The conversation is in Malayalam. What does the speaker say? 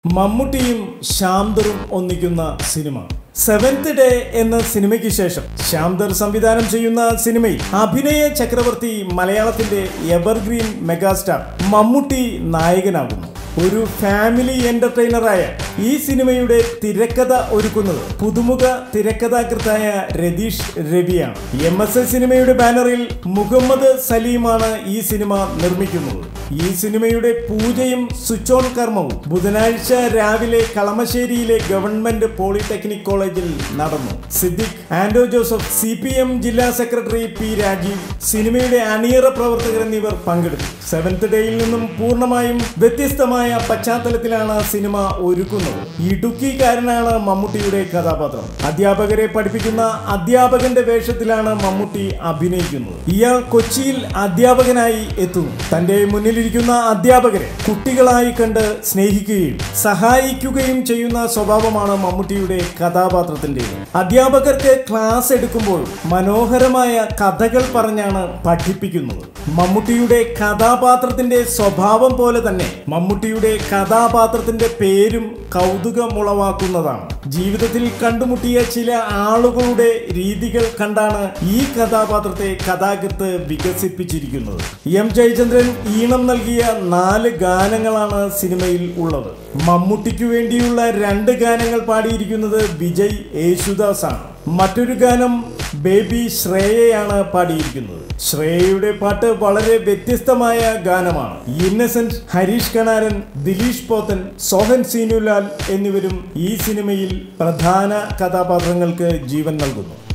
മമ്മൂട്ടിയും ശാന്തറും ഒന്നിക്കുന്ന സിനിമ സെവൻത് ഡേ എന്ന സിനിമയ്ക്ക് ശേഷം ശാന്തർ സംവിധാനം ചെയ്യുന്ന സിനിമയിൽ അഭിനയ ചക്രവർത്തി മലയാളത്തിന്റെ എവർഗ്രീൻ മെഗാസ്റ്റാർ മമ്മൂട്ടി നായകനാകുന്നു ഒരു ഫാമിലി എന്റർടൈനറായ ഈ സിനിമയുടെ തിരക്കഥ ഒരുക്കുന്നത് പുതുമുഖ തിരക്കഥാകൃത്തായ രതീഷ് രവിയാണ് എം എസ് എ സിനിമയുടെ ബാനറിൽ മുഹമ്മദ് സലീമാണ് ഈ സിനിമ നിർമ്മിക്കുന്നത് ഈ സിനിമയുടെ പൂജയും സ്വിച്ച് ഓൺ കർമ്മവും ബുധനാഴ്ച രാവിലെ കളമശ്ശേരിയിലെ ഗവൺമെന്റ് പോളിടെക്നിക് കോളേജിൽ നടന്നു സിദ്ദിഖ് ആൻഡോ ജോസഫ് സി പി എം ജില്ലാ സെക്രട്ടറി പി രാജീവ് സിനിമയുടെ അണിയറ പ്രവർത്തകർ എന്നിവർ പങ്കെടുത്തു സെവൻത് ഡേയിൽ നിന്നും പൂർണ്ണമായും വ്യത്യസ്തമായ പശ്ചാത്തലത്തിലാണ് സിനിമ ഒരുക്കുന്നത് ഇടുക്കിക്കാരനാണ് മമ്മൂട്ടിയുടെ കഥാപാത്രം അധ്യാപകരെ പഠിപ്പിക്കുന്ന അധ്യാപകന്റെ വേഷത്തിലാണ് മമ്മൂട്ടി അഭിനയിക്കുന്നത് ഇയാൾ കൊച്ചിയിൽ അധ്യാപകനായി എത്തുന്നു തന്റെ മുന്നിലിരിക്കുന്ന അധ്യാപകരെ കുട്ടികളായി കണ്ട് സ്നേഹിക്കുകയും സഹായിക്കുകയും ചെയ്യുന്ന സ്വഭാവമാണ് മമ്മൂട്ടിയുടെ കഥാപാത്രത്തിന്റെ അധ്യാപകർക്ക് ക്ലാസ് എടുക്കുമ്പോൾ മനോഹരമായ കഥകൾ പറഞ്ഞാണ് പഠിപ്പിക്കുന്നത് മമ്മൂട്ടിയുടെ കഥാപാത്രത്തിന്റെ സ്വഭാവം പോലെ തന്നെ മമ്മൂട്ടിയുടെ കഥാപാത്രത്തിന്റെ പേരും കൗതുകമുളവാക്കുന്നതാണ് ജീവിതത്തിൽ കണ്ടുമുട്ടിയ ചില ആളുകളുടെ രീതികൾ കണ്ടാണ് ഈ കഥാപാത്രത്തെ കഥാകൃത്ത് വികസിപ്പിച്ചിരിക്കുന്നത് എം ജയചന്ദ്രൻ ഈണം നൽകിയ നാല് ഗാനങ്ങളാണ് സിനിമയിൽ ഉള്ളത് മമ്മൂട്ടിക്കു വേണ്ടിയുള്ള രണ്ട് ഗാനങ്ങൾ പാടിയിരിക്കുന്നത് വിജയ് യേശുദാസ് ആണ് മറ്റൊരു ഗാനം ബേബി ശ്രേയയാണ് പാടിയിരിക്കുന്നത് ശ്രേയയുടെ പാട്ട് വളരെ വ്യത്യസ്തമായ ഗാനമാണ് ഇന്നസെന്റ് ഹരീഷ് കണാരൻ ദിലീഷ് പോത്തൻ സോഹൻ സീനുലാൽ എന്നിവരും ഈ സിനിമയിൽ പ്രധാന കഥാപാത്രങ്ങൾക്ക് ജീവൻ നൽകുന്നു